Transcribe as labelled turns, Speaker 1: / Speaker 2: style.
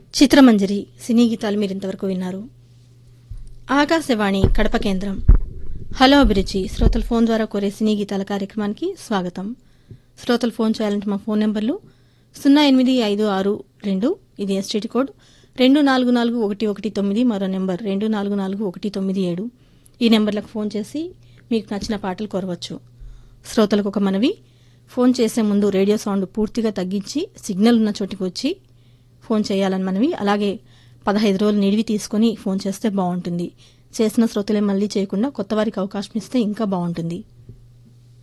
Speaker 1: చిత్రమంజరి సినీ గీతాలు మీరు ఇంతవరకు విన్నారు ఆకాశవాణి కడప కేంద్రం హలో అభిరుచి శ్రోతల ఫోన్ ద్వారా కోరే సినీ గీతాల కార్యక్రమానికి స్వాగతం శ్రోతలు ఫోన్ చేయాలంటే మా ఫోన్ నెంబర్లు సున్నా ఎనిమిది ఐదు ఆరు రెండు ఇది ఎస్టీటీ కోడ్ రెండు నాలుగు నాలుగు ఒకటి ఒకటి తొమ్మిది మరో నెంబర్ రెండు నాలుగు నాలుగు ఒకటి తొమ్మిది ఏడు ఈ నెంబర్లకు ఫోన్ చేసి మీకు నచ్చిన పాటలు కోరవచ్చు శ్రోతలకు ఒక మనవి ఫోన్ చేసే ముందు రేడియో సౌండ్ పూర్తిగా తగ్గించి సిగ్నల్ ఉన్న చోటికి వచ్చి ఫోన్ చేయాలని మనవి అలాగే పదహైదు రోజులు నిడివి తీసుకొని ఫోన్ చేస్తే బాగుంటుంది చేసిన శ్రోతలే మళ్ళీ చేయకుండా కొత్త వారికి అవకాశం ఇస్తే ఇంకా బాగుంటుంది